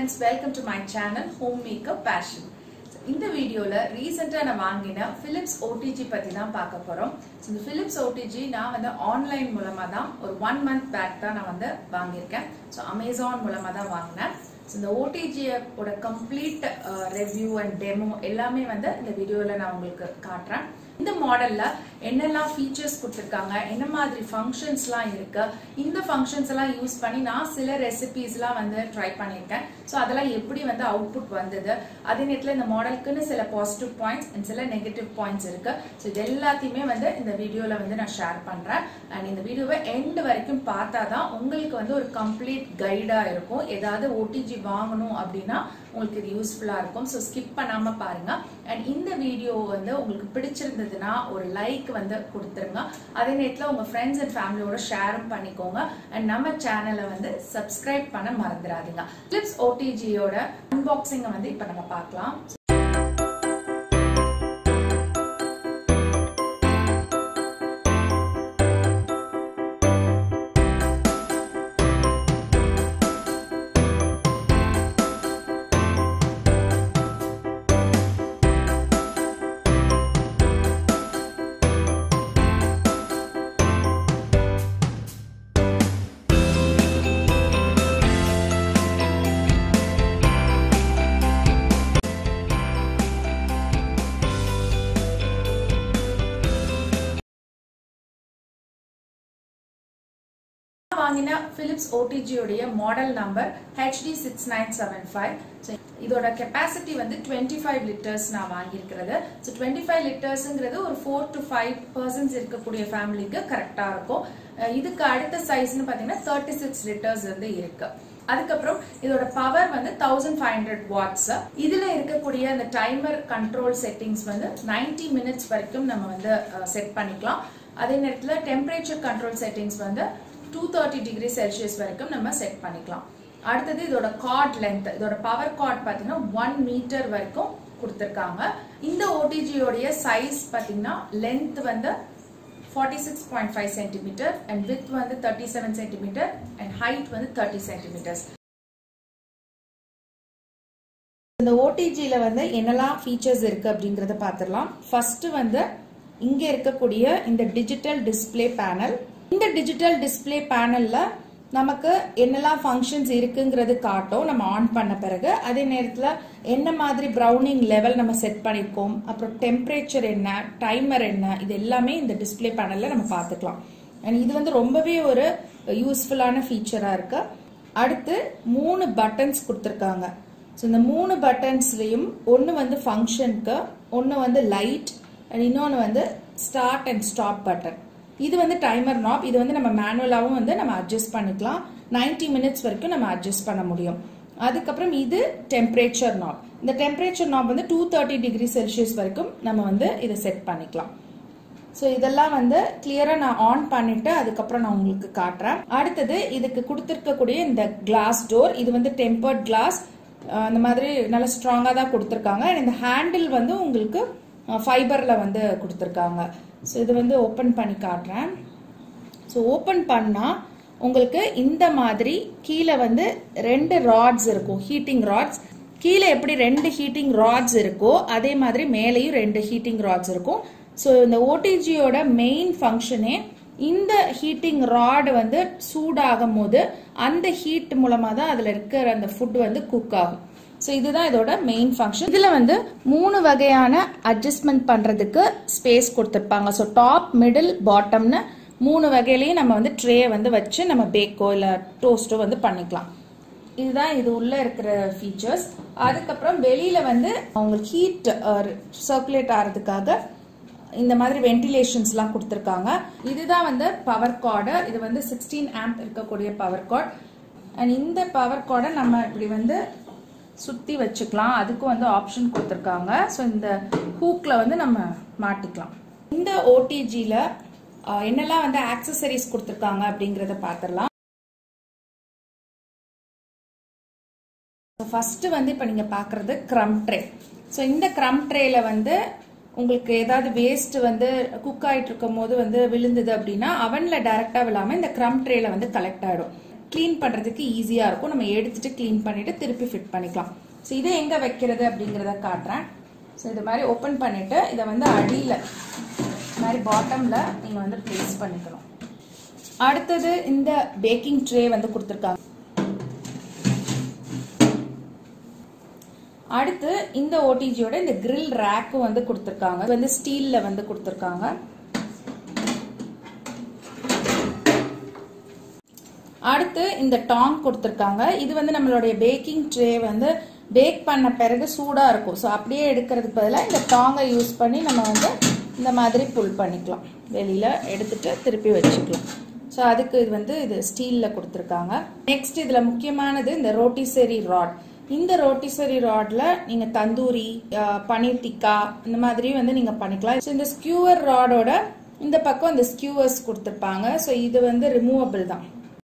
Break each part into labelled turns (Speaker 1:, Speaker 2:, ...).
Speaker 1: friends welcome to my channel home maker passion இந்த வீடியோல ரீசெண்டா நான் வாங்கின பிலிப்ஸ் ஓடிஜி பத்தி தான் பார்க்க போறோம் So, இந்த பிலிப்ஸ் ஓடிஜி நான் வந்து ஆன்லைன் மூலமா தான் ஒரு ஒன் மந்த் பேக் தான் நான் வந்து வாங்கியிருக்கேன் ஸோ அமேசான் மூலமா தான் வாங்கினேன் ஸோ இந்த ஓடிஜியோட கம்ப்ளீட் ரிவ்யூ அண்ட் டெமோ எல்லாமே வந்து இந்த வீடியோல நான் உங்களுக்கு காட்டுறேன் இந்த மாடல்ல என்னெல்லாம் ஃபீச்சர்ஸ் கொடுத்துருக்காங்க என்ன மாதிரி ஃபங்க்ஷன்ஸ்லாம் இருக்கு இந்த ஃபங்க்ஷன்ஸ் எல்லாம் யூஸ் பண்ணி நான் சில ரெசிபிஸ்லாம் வந்து ட்ரை பண்ணியிருக்கேன் ஸோ அதெல்லாம் எப்படி வந்து அவுட்புட் வந்தது அதே நேரத்தில் இந்த மாடலுக்குன்னு சில பாசிட்டிவ் பாயிண்ட்ஸ் அண்ட் சில நெகட்டிவ் பாயிண்ட்ஸ் இருக்கு ஸோ இது எல்லாத்தையுமே வந்து இந்த வீடியோவில் வந்து நான் ஷேர் பண்ணுறேன் அண்ட் இந்த வீடியோவை எண்ட் வரைக்கும் பார்த்தா தான் உங்களுக்கு வந்து ஒரு கம்ப்ளீட் கைடாக இருக்கும் ஏதாவது ஓடிஜி வாங்கணும் அப்படின்னா உங்களுக்கு இது யூஸ்ஃபுல்லாக இருக்கும் ஸோ ஸ்கிப் பண்ணாமல் பாருங்க அண்ட் இந்த வீடியோ வந்து உங்களுக்கு பிடிச்சிருந்ததுன்னா ஒரு லைக் வந்து கொடுத்துருங்க அதே நேரத்தில் உங்கள் ஃப்ரெண்ட்ஸ் அண்ட் ஃபேமிலியோட ஷேரும் பண்ணிக்கோங்க அண்ட் நம்ம சேனலை வந்து சப்ஸ்கிரைப் பண்ண மறந்துடாதீங்க கிளிப்ஸ் ஓடிஜியோட அன்பாக்சிங்கை வந்து இப்போ நம்ம பார்க்கலாம் வாங்கின பிலிப்ஸ் ஓடிஜியோடைய model number HD six nine seven five இதோட கெப்பாசிட்டி வந்து டுவெண்ட்டி ஃபைவ் லிட்டர்ஸ் நான் வாங்கியிருக்கிறது ஸோ டுவெண்ட்டி ஃபைவ் லிட்டர்ஸுங்கிறது ஒரு ஃபோர் டு ஃபைவ் பர்சன்ஸ் இருக்கக்கூடிய ஃபேமிலிக்கு கரெக்டாக இருக்கும் அஹ் இதுக்கு அடுத்த சைஸ்னு பார்த்தீங்கன்னா தேர்ட்டி சிக்ஸ் லிட்டர்ஸ் வந்து இருக்கு அதுக்கப்புறம் இதோட பவர் வந்து தௌசண்ட் ஃபைவ் ஹண்ட்ரட் வாட்ஸ் இதுல இருக்கக்கூடிய அந்த டைமர் கண்ட்ரோல் செட்டிங்ஸ் வந்து 90 மினிட்ஸ் வரைக்கும் நம்ம வந்து செட் பண்ணிக்கலாம் அதே நேரத்தில் டெம்பரேச்சர் கண்ட்ரோல் செட்டிங்ஸ் வந்து டூ தேர்ட்டி டிகிரி செல்சியஸ் வரைக்கும் நம்ம செட் பண்ணிக்கலாம் அடுத்தது இதோட கார்ட் லென்த் இதோட பவர் கார்ட் பார்த்தீங்கன்னா ஒன் மீட்டர் வரைக்கும் கொடுத்துருக்காங்க இந்த ஓடிஜியோடைய சைஸ் பார்த்தீங்கன்னா லென்த் வந்து forty six point five centimetre and width வந்து thirty seven centimetre and height வந்து தேர்ட்டி சென்டிமீட்டர்ஸ் இந்த ஓடிஜியில் வந்து என்னெல்லாம் ஃபீச்சர்ஸ் இருக்கு அப்படிங்கறத பார்த்துடலாம் ஃபர்ஸ்ட் வந்து இங்க இருக்கக்கூடிய இந்த டிஜிட்டல் டிஸ்ப்ளே பேனல் இந்த டிஜிட்டல் டிஸ்ப்ளே பேனல்ல நமக்கு என்னெல்லாம் ஃபங்க்ஷன்ஸ் இருக்குங்கிறது காட்டும் நம்ம ஆன் பண்ண பிறகு அதே நேரத்தில் என்ன மாதிரி ப்ரௌனிங் லெவல் நம்ம செட் பண்ணியிருக்கோம் அப்புறம் டெம்பரேச்சர் என்ன டைமர் என்ன இது எல்லாமே இந்த டிஸ்ப்ளே பேனல்ல நம்ம பார்த்துக்கலாம் அண்ட் இது வந்து ரொம்பவே ஒரு யூஸ்ஃபுல்லான ஃபீச்சராக இருக்கு அடுத்து மூணு பட்டன்ஸ் கொடுத்துருக்காங்க ஸோ இந்த மூணு பட்டன்ஸ்லையும் ஒன்று வந்து ஃபங்க்ஷனுக்கு ஒன்று வந்து லைட் அண்ட் இன்னொன்று வந்து ஸ்டார்ட் அண்ட் ஸ்டாப் பட்டன் இது வந்து டைமர் நாப் இது வந்து நம்ம மேனுவலாகவும் வந்து நம்ம அட்ஜஸ்ட் பண்ணிக்கலாம் 90 மினிட்ஸ் வரைக்கும் நம்ம அட்ஜஸ்ட் பண்ண முடியும் அதுக்கப்புறம் இது டெம்பரேச்சர் நாப் இந்த டெம்பரேச்சர் நாப் வந்து டூ தேர்ட்டி டிகிரி செல்சியஸ் வரைக்கும் நம்ம வந்து இதை செட் பண்ணிக்கலாம் ஸோ இதெல்லாம் வந்து கிளியராக நான் ஆன் பண்ணிட்டு அதுக்கப்புறம் நான் உங்களுக்கு காட்டுறேன் அடுத்தது இதுக்கு கொடுத்துருக்கக்கூடிய இந்த கிளாஸ் டோர் இது வந்து டெம்பர்ட் கிளாஸ் அந்த மாதிரி நல்ல ஸ்ட்ராங்காக தான் கொடுத்துருக்காங்க இந்த ஹேண்டில் வந்து உங்களுக்கு ஃபைபரில் வந்து கொடுத்துருக்காங்க ஸோ இது வந்து ஓப்பன் பண்ணி காட்டுறேன் ஸோ ஓப்பன் பண்ணால் உங்களுக்கு இந்த மாதிரி கீழே வந்து ரெண்டு ராட்ஸ் இருக்கும் ஹீட்டிங் ராட்ஸ் கீழே எப்படி ரெண்டு ஹீட்டிங் ராட்ஸ் இருக்கோ அதே மாதிரி மேலேயும் ரெண்டு ஹீட்டிங் ராட்ஸ் இருக்கும் ஸோ இந்த ஓடிஜியோட மெயின் ஃபங்க்ஷனே இந்த ஹீட்டிங் ராட் வந்து சூடாகும் போது அந்த ஹீட் மூலமாக தான் அதில் இருக்கிற அந்த ஃபுட் வந்து குக் ஆகும் ஸோ இதுதான் இதோட மெயின் ஃபங்க்ஷன் இதில் வந்து மூணு வகையான அட்ஜஸ்ட்மெண்ட் பண்ணுறதுக்கு ஸ்பேஸ் கொடுத்துருப்பாங்க ஸோ டாப் மிடில் பாட்டம்னு மூணு வகையிலையும் நம்ம வந்து ட்ரே வந்து வச்சு நம்ம பேக்கோ இல்லை டோஸ்ட்டோ வந்து பண்ணிக்கலாம் இதுதான் இது உள்ள இருக்கிற ஃபீச்சர்ஸ் அதுக்கப்புறம் வெளியில வந்து அவங்களுக்கு ஹீட் சர்க்குலேட் ஆகிறதுக்காக இந்த மாதிரி வென்டிலேஷன்ஸ்லாம் கொடுத்துருக்காங்க இதுதான் வந்து பவர் கார்டு இது வந்து சிக்ஸ்டீன் ஆம்ப் இருக்கக்கூடிய பவர் கார்டு அண்ட் இந்த பவர் கார்டை நம்ம இப்படி வந்து சுற்றி வச்சுக்கலாம் அதுக்கும் வந்து ஆப்ஷன் கொடுத்துருக்காங்க ஸோ இந்த ஹூக்கில் வந்து நம்ம மாட்டிக்கலாம் இந்த ஓடிஜியில் என்னெல்லாம் வந்து ஆக்சசரிஸ் கொடுத்துருக்காங்க அப்படிங்கிறத பார்த்துடலாம் ஃபர்ஸ்ட் வந்து இப்போ நீங்கள் பார்க்குறது க்ரம் ட்ரே ஸோ இந்த க்ரம் ட்ரேல வந்து உங்களுக்கு ஏதாவது வேஸ்ட் வந்து குக் ஆயிட்டு இருக்கும் போது வந்து விழுந்தது அப்படின்னா அவன்ல டைரக்டா விழாம இந்த க்ரம் ட்ரேல வந்து கலெக்ட் ஆயிடும் க்ளீன் பண்றதுக்கு ஈஸியா இருக்கும் நம்ம எடுத்துட்டு க்ளீன் பண்ணிட்டு திருப்பி ஃபிட் பண்ணிக்கலாம் ஸோ இதை எங்க வைக்கிறது அப்படிங்கறத காட்டுறேன் ஸோ இது மாதிரி ஓப்பன் பண்ணிட்டு இதை வந்து அடியில இந்த மாதிரி பாட்டம்ல நீங்க வந்து பிளேஸ் பண்ணிக்கணும் அடுத்தது இந்த பேக்கிங் ட்ரே வந்து கொடுத்துருக்காங்க அடுத்து இந்த ஓடிஜியோட இந்த கிரில் ரேக்கும் வந்து கொடுத்துருக்காங்க இது வந்து ஸ்டீல்ல வந்து கொடுத்துருக்காங்க அடுத்து இந்த டாங் கொடுத்துருக்காங்க இது வந்து நம்மளுடைய பேக்கிங் ட்ரே வந்து பேக் பண்ண பிறகு சூடா இருக்கும் ஸோ அப்படியே எடுக்கிறதுக்கு பதிலாக இந்த டாங்கை யூஸ் பண்ணி நம்ம வந்து இந்த மாதிரி புல் பண்ணிக்கலாம் வெளியில எடுத்துட்டு திருப்பி வச்சுக்கலாம் ஸோ அதுக்கு இது வந்து இது ஸ்டீல்ல கொடுத்துருக்காங்க நெக்ஸ்ட் இதுல முக்கியமானது இந்த ரோட்டிசரி ராட் இந்த ரோட்டிசரி ராட்ல நீங்க தந்தூரி அஹ், பனீர் டிக்கா இந்த மாதிரி வந்து நீங்க பண்ணிக்கலாம் ஸோ இந்த ஸ்கியூவர் ராடோட இந்த பக்கம் இந்த ஸ்கியூவர்ஸ் கொடுத்துருப்பாங்க ஸோ இது வந்து ரிமூவபிள் தான்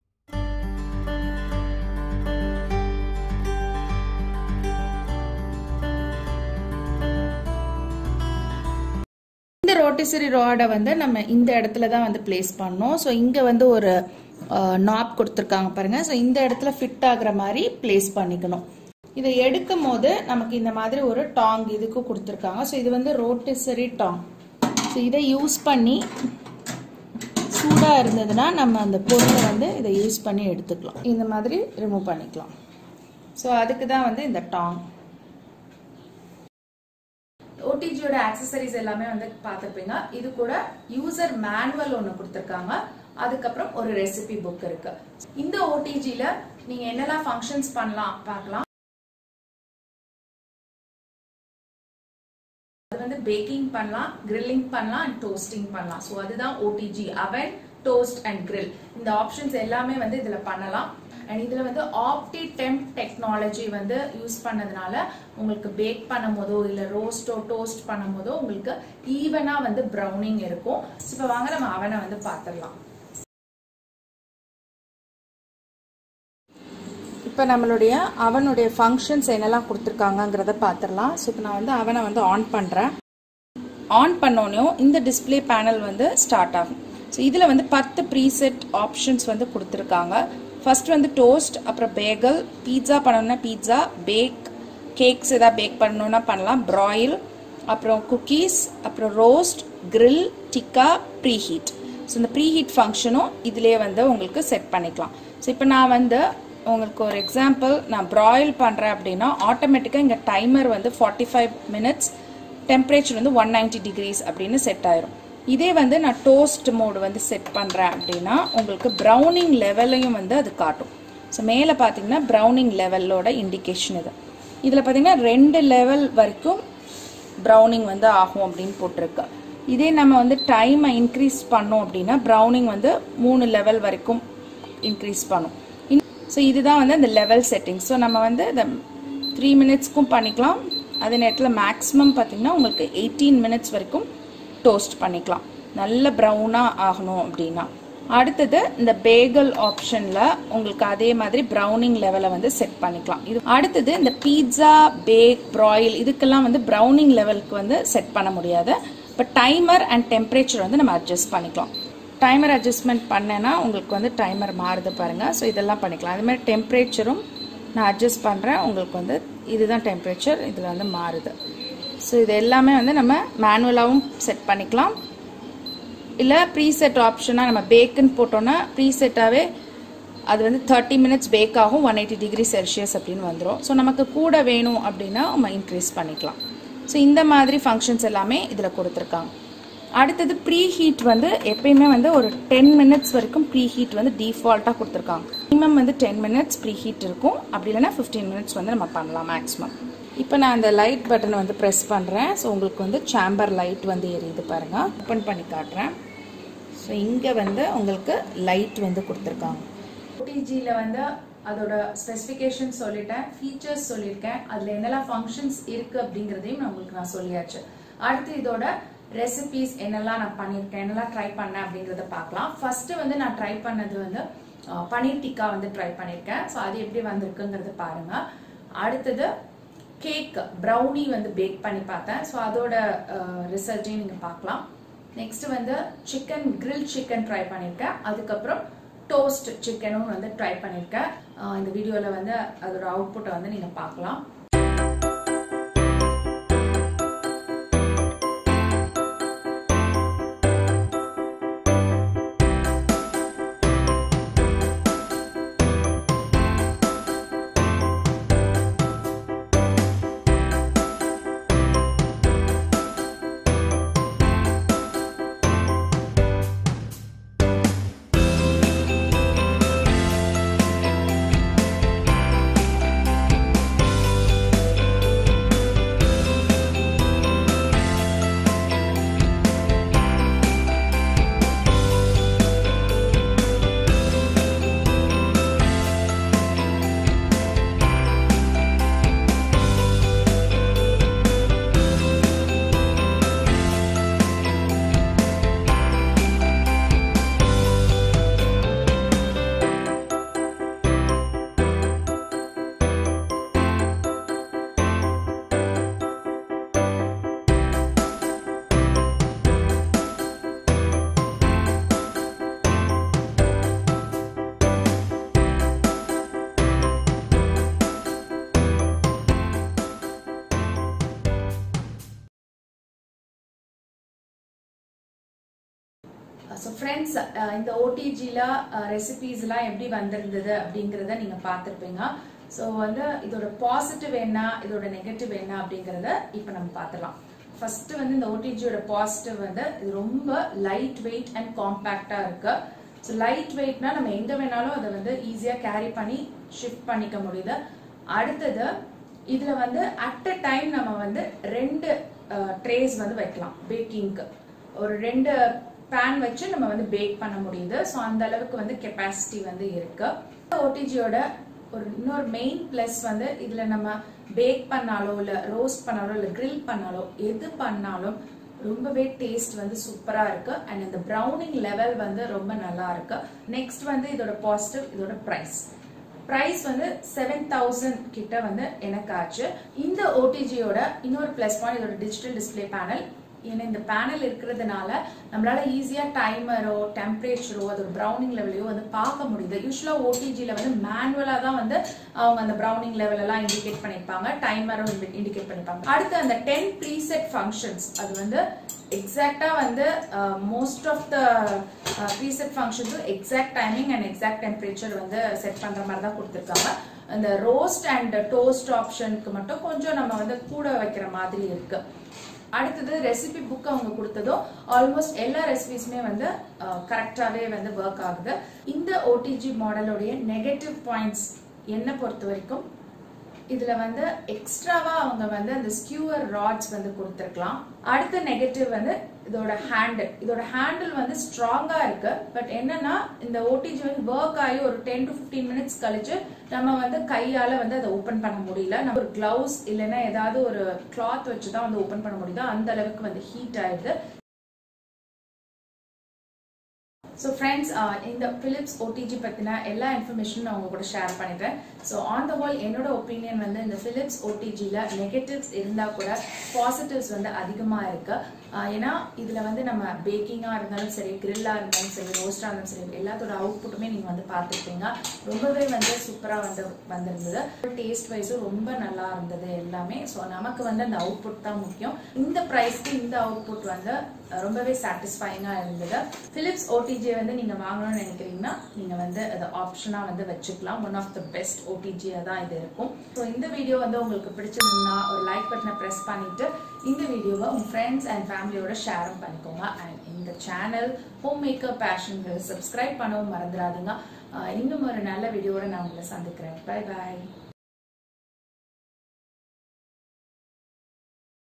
Speaker 1: இந்த ரோட்டிசரி ராடை வந்து நம்ம இந்த இடத்துல தான் வந்து பிளேஸ் பண்ணோம் ஸோ இங்க வந்து ஒரு நாப் கொடுத்துருக்காங்க பாருங்க ஸோ இந்த இடத்துல ஃபிட் ஆகுற மாதிரி பிளேஸ் பண்ணிக்கணும் இதை எடுக்கும் போது நமக்கு இந்த மாதிரி ஒரு டாங் இதுக்கு கொடுத்துருக்காங்க ஸோ இது வந்து ரோட்டிசரி டாங் ஸோ இதை யூஸ் பண்ணி சூடா இருந்ததுன்னா நம்ம அந்த பொருளை வந்து இதை யூஸ் பண்ணி எடுத்துக்கலாம் இந்த மாதிரி ரிமூவ் பண்ணிக்கலாம் ஸோ அதுக்கு தான் வந்து இந்த டாங் ஓடிஜியோட ஆக்சசரிஸ் எல்லாமே வந்து பார்த்துருப்பீங்க இது கூட யூசர் மேனுவல் ஒன்று கொடுத்துருக்காங்க அதுக்கப்புறம் ஒரு ரெசிபி புக் இருக்கு இந்த ஓடிஜில நீங்க என்னெல்லாம் ஃபங்க்ஷன்ஸ் பண்ணலாம் பார்க்கலாம் அது வந்து பேக்கிங் பண்ணலாம் கிரில்லிங் பண்ணலாம் அண்ட் டோஸ்டிங் பண்ணலாம் ஸோ அதுதான் OTG oven toast and grill இந்த ஆப்ஷன்ஸ் எல்லாமே வந்து இதுல பண்ணலாம் அண்ட் இதுல வந்து ஆப்டி டெம்ப் டெக்னாலஜி வந்து யூஸ் பண்ணதுனால உங்களுக்கு பேக் பண்ணும் போதோ இல்ல ரோஸ்டோ டோஸ்ட் பண்ணும் போதோ உங்களுக்கு ஈவனா வந்து ப்ரௌனிங் இருக்கும் இப்போ வாங்க நம்ம அவனை வந்து பார்த்துடலாம் இப்போ நம்மளுடைய அவனுடைய ஃபங்க்ஷன்ஸ் என்னெல்லாம் கொடுத்துருக்காங்கங்கிறத பார்த்துடலாம் ஸோ இப்போ நான் வந்து அவனை வந்து ஆன் பண்ணுறேன் ஆன் பண்ணோனையும் இந்த டிஸ்ப்ளே பேனல் வந்து ஸ்டார்ட் ஆகும் ஸோ இதில் வந்து பத்து ப்ரீசெட் ஆப்ஷன்ஸ் வந்து கொடுத்துருக்காங்க ஃபர்ஸ்ட் வந்து டோஸ்ட் அப்புறம் பேகல் பீட்சா பண்ணணும்னா பீட்சா பேக் கேக்ஸ் ஏதாவது பேக் பண்ணணும்னா பண்ணலாம் ப்ராயில் அப்புறம் குக்கீஸ் அப்புறம் roast grill tikka preheat so இந்த ப்ரீஹீட் ஃபங்க்ஷனும் இதிலே வந்து உங்களுக்கு செட் பண்ணிக்கலாம் ஸோ இப்போ நான் வந்து உங்களுக்கு ஒரு எக்ஸாம்பிள் நான் ப்ராயில் பண்ணுறேன் அப்படின்னா ஆட்டோமேட்டிக்காக இங்கே டைமர் வந்து ஃபார்ட்டி ஃபைவ் மினிட்ஸ் டெம்பரேச்சர் வந்து ஒன் நைன்டி டிகிரிஸ் அப்படின்னு செட் ஆயிரும் இதே வந்து நான் டோஸ்ட் மோடு வந்து செட் பண்ணுறேன் அப்படின்னா உங்களுக்கு ப்ரௌனிங் லெவலையும் வந்து அது காட்டும் ஸோ மேலே பார்த்தீங்கன்னா ப்ரௌனிங் லெவலோட இண்டிகேஷன் இது இதில் பார்த்தீங்கன்னா ரெண்டு லெவல் வரைக்கும் ப்ரௌனிங் வந்து ஆகும் அப்படின்னு போட்டிருக்கு இதே நம்ம வந்து டைமை இன்க்ரீஸ் பண்ணோம் அப்படின்னா ப்ரௌனிங் வந்து மூணு லெவல் வரைக்கும் இன்க்ரீஸ் பண்ணும் ஸோ இதுதான் வந்து அந்த லெவல் செட்டிங் ஸோ நம்ம வந்து இந்த த்ரீ மினிட்ஸ்க்கும் பண்ணிக்கலாம் அதே நேரத்தில் மேக்ஸிமம் பார்த்தீங்கன்னா உங்களுக்கு எயிட்டீன் மினிட்ஸ் வரைக்கும் டோஸ்ட் பண்ணிக்கலாம் நல்ல ப்ரௌனாக ஆகணும் அப்படின்னா அடுத்தது இந்த பேகல் ஆப்ஷன்ல உங்களுக்கு அதே மாதிரி ப்ரௌனிங் லெவலை வந்து செட் பண்ணிக்கலாம் இது அடுத்தது இந்த பீட்சா பேக் ப்ராயில் இதுக்கெல்லாம் வந்து ப்ரௌனிங் லெவலுக்கு வந்து செட் பண்ண முடியாது இப்போ டைமர் அண்ட் டெம்பரேச்சர் வந்து நம்ம அட்ஜஸ்ட் பண்ணிக்கலாம் டைமர் அட்ஜஸ்ட்மெண்ட் பண்ணேன்னா உங்களுக்கு வந்து டைமர் மாறுது பாருங்க ஸோ இதெல்லாம் பண்ணிக்கலாம் அதே மாதிரி டெம்பரேச்சரும் நான் அட்ஜஸ்ட் பண்ணுறேன் உங்களுக்கு வந்து இதுதான் டெம்பரேச்சர் இதில் வந்து மாறுது ஸோ இது எல்லாமே வந்து நம்ம மேனுவலாகவும் செட் பண்ணிக்கலாம் இல்லை ப்ரீசெட் ஆப்ஷனாக நம்ம பேக்குன்னு போட்டோன்னா ப்ரீசெட்டாகவே அது வந்து தேர்ட்டி மினிட்ஸ் பேக் ஆகும் ஒன் எயிட்டி டிகிரி செல்சியஸ் அப்படின்னு வந்துடும் ஸோ நமக்கு கூட வேணும் அப்படின்னா நம்ம இன்க்ரீஸ் பண்ணிக்கலாம் ஸோ இந்த மாதிரி ஃபங்க்ஷன்ஸ் எல்லாமே இதில் கொடுத்துருக்காங்க அடுத்தது ப்ரீ ஹீட் வந்து எப்பயுமே வந்து ஒரு டென் மினிட்ஸ் வரைக்கும் ப்ரீ ஹீட் வந்து டிஃபால்ட்டாக கொடுத்துருக்காங்க மினிமம் வந்து டென் மினிட்ஸ் ப்ரீ ஹீட் இருக்கும் அப்படி இல்லைன்னா ஃபிஃப்டீன் மினிட்ஸ் வந்து நம்ம பண்ணலாம் மேக்ஸிமம் இப்போ நான் அந்த லைட் பட்டனை வந்து ப்ரெஸ் பண்ணுறேன் ஸோ உங்களுக்கு வந்து சேம்பர் லைட் வந்து எரியுது பாருங்கள் ஓப்பன் பண்ணி காட்டுறேன் ஸோ இங்கே வந்து உங்களுக்கு லைட் வந்து கொடுத்துருக்காங்க ஓடிஜியில் வந்து அதோட ஸ்பெசிஃபிகேஷன் சொல்லிட்டேன் ஃபீச்சர்ஸ் சொல்லியிருக்கேன் அதில் என்னெல்லாம் ஃபங்க்ஷன்ஸ் இருக்குது அப்படிங்கிறதையும் நான் உங்களுக்கு நான் சொல்லியாச்சு அடுத்து இதோட ரெசிபிஸ் என்னெல்லாம் நான் பண்ணியிருக்கேன் என்னெல்லாம் ட்ரை பண்ணேன் அப்படிங்கிறத பார்க்கலாம் ஃபர்ஸ்ட் வந்து நான் ட்ரை பண்ணது வந்து அஹ், பனீர் டிக்கா வந்து ட்ரை பண்ணியிருக்கேன் ஸோ அது எப்படி வந்திருக்குங்கிறத பாருங்க அடுத்தது கேக் ப்ரௌனி வந்து பேக் பண்ணி பார்த்தேன் ஸோ அதோட ரிசல்ட்டையும் நீங்கள் பார்க்கலாம் நெக்ஸ்ட் வந்து சிக்கன் grill சிக்கன் ட்ரை பண்ணியிருக்கேன் அதுக்கப்புறம் டோஸ்ட் சிக்கனும் வந்து ட்ரை பண்ணியிருக்கேன் ஆஹ் இந்த வீடியோவில் வந்து அதோட அவுட்புட்டை வந்து நீங்கள் பார்க்கலாம் ஸோ ஃப்ரெண்ட்ஸ் இந்த ஓடிஜியில் ரெசிபீஸ்லாம் எப்படி வந்திருந்தது அப்படிங்கிறத நீங்கள் பார்த்துருப்பீங்க ஸோ வந்து இதோட பாசிட்டிவ் என்ன இதோட நெகட்டிவ் என்ன அப்படிங்கிறத இப்போ நம்ம பார்த்துலாம் ஃபர்ஸ்ட் வந்து இந்த ஓடிஜியோட பாசிட்டிவ் வந்து இது ரொம்ப லைட் வெயிட் அண்ட் காம்பேக்டாக இருக்கு ஸோ லைட் வெயிட்னா நம்ம எங்கே வேணாலும் அதை வந்து ஈஸியாக கேரி பண்ணி ஷிஃப்ட் பண்ணிக்க முடியுது அடுத்தது இதில் வந்து அட் அ டைம் நம்ம வந்து ரெண்டு ட்ரேஸ் வந்து வைக்கலாம் பேக்கிங்க்கு ஒரு ரெண்டு பேன் வச்சு நம்ம வந்து பேக் பண்ண முடியுது ஸோ அந்த அளவுக்கு வந்து கெப்பாசிட்டி வந்து இருக்கு ஓடிஜியோட ஒரு இன்னொரு மெயின் பிளஸ் வந்து இதுல நம்ம பேக் பண்ணாலோ இல்ல ரோஸ்ட் பண்ணாலோ இல்ல grill பண்ணாலோ எது பண்ணாலும் ரொம்பவே டேஸ்ட் வந்து சூப்பரா இருக்கு அண்ட் இந்த ப்ரௌனிங் லெவல் வந்து ரொம்ப நல்லா இருக்கு நெக்ஸ்ட் வந்து இதோட பாசிட்டிவ் இதோட பிரைஸ் பிரைஸ் வந்து செவன் தௌசண்ட் கிட்ட வந்து எனக்கு ஆச்சு இந்த ஓடிஜியோட இன்னொரு பிளஸ் பாயிண்ட் இதோட டிஜிட்டல் டிஸ்பிளே பேனல் ஏன்னா இந்த பேனல் இருக்கிறதுனால நம்மளால ஈஸியா டைமரோ டெம்பரேச்சரோ அதோட ப்ரௌனிங் லெவலையோ வந்து பார்க்க முடியுது யூஸ்வலா ஓடிஜில வந்து மேனுவலா தான் வந்து அவங்க அந்த ப்ரௌனிங் லெவல் எல்லாம் இண்டிகேட் பண்ணிருப்பாங்க டைமரும் இண்டிகேட் பண்ணிருப்பாங்க அடுத்து அந்த டென் ப்ரீசெட் ஃபங்க்ஷன்ஸ் அது வந்து எக்ஸாக்டா வந்து மோஸ்ட் ஆஃப் த ப்ரீசெட் ஃபங்க்ஷன்ஸும் exact timing and exact temperature வந்து செட் பண்ற மாதிரி தான் கொடுத்துருக்காங்க அந்த ரோஸ்ட் அண்ட் டோஸ்ட் ஆப்ஷனுக்கு மட்டும் கொஞ்சம் நம்ம வந்து கூட வைக்கிற மாதிரி இருக்கு அடுத்தது ரெசிபி புக் அவங்க கொடுத்ததும் ஆல்மோஸ்ட் எல்லா ரெசிபிஸுமே வந்து கரெக்டாகவே வந்து ஒர்க் ஆகுது இந்த ஓடிஜி மாடலோடைய நெகட்டிவ் பாயிண்ட்ஸ் என்னை பொறுத்த வரைக்கும் இதுல வந்து எக்ஸ்ட்ராவா அவங்க வந்து அந்த ஸ்கியூவர் ராட்ஸ் வந்து கொடுத்துருக்கலாம் அடுத்த நெகட்டிவ் வந்து இதோட ஹேண்டில் இதோட ஹேண்டில் வந்து ஸ்ட்ராங்கா இருக்கு பட் என்னன்னா இந்த ஓடிஜி வந்து ஒர்க் ஆகி ஒரு டென் டு ஃபிஃப்டீன் மினிட்ஸ் கழிச்சு நம்ம வந்து கையால வந்து அதை ஓபன் பண்ண முடியல நம்ம ஒரு கிளவுஸ் இல்லைன்னா ஏதாவது ஒரு கிளாத் வச்சு தான் வந்து ஓபன் பண்ண முடியுது அந்த அளவுக்கு வந்து ஹீட் ஆயிடுது ஸோ ஃப்ரெண்ட்ஸ் இந்த பிலிப்ஸ் ஓடிஜி பற்றின எல்லா இன்ஃபர்மேஷனும் நான் உங்க கூட ஷேர் பண்ணிட்டேன் ஸோ ஆன் த ஹோல் என்னோட ஒப்பீனியன் வந்து இந்த பிலிப்ஸ் ஓடிஜியில் நெகட்டிவ்ஸ் இருந்தால் கூட பாசிட்டிவ்ஸ் வந்து அதிகமாக இருக்கு ஆஹ் ஏன்னா இதில் வந்து நம்ம பேக்கிங்காக இருந்தாலும் சரி கிரில்லாக இருந்தாலும் சரி ரோஸ்டாக இருந்தாலும் சரி எல்லாத்தோட அவுட்புட்டுமே நீங்கள் வந்து பார்த்துருப்பீங்க ரொம்பவே வந்து சூப்பராக வந்து வந்திருந்தது டேஸ்ட் வைஸும் ரொம்ப நல்லா இருந்தது எல்லாமே ஸோ நமக்கு வந்து அந்த அவுட்புட் தான் முக்கியம் இந்த ப்ரைஸ்க்கு இந்த அவுட்புட் வந்து ரொம்பவே சாட்டிஸ்ஃபைங்காக இருந்தது பிலிப்ஸ் ஓடிஜி வந்து நீங்கள் வாங்கணும்னு நினைக்கிறீங்கன்னா நீங்கள் வந்து அதை ஆப்ஷனாக வந்து வச்சுக்கலாம் ஒன் ஆஃப் த பெஸ்ட் ஓடிஜியாக தான் இது இருக்கும் ஸோ இந்த வீடியோ வந்து உங்களுக்கு பிடிச்சிருந்தா ஒரு லைக் பட்டனை ப்ரெஸ் பண்ணிட்டு இந்த வீடியோவை உங்கள் ஃப்ரெண்ட்ஸ் அண்ட் ஃபேமிலியோட ஷேரும் பண்ணிக்கோங்க அண்ட் இந்த channel home maker Passion subscribe பண்ணவும் மறந்துடாதீங்க இன்னும் ஒரு நல்ல வீடியோட நான் உங்களை சந்திக்கிறேன் பை பாய்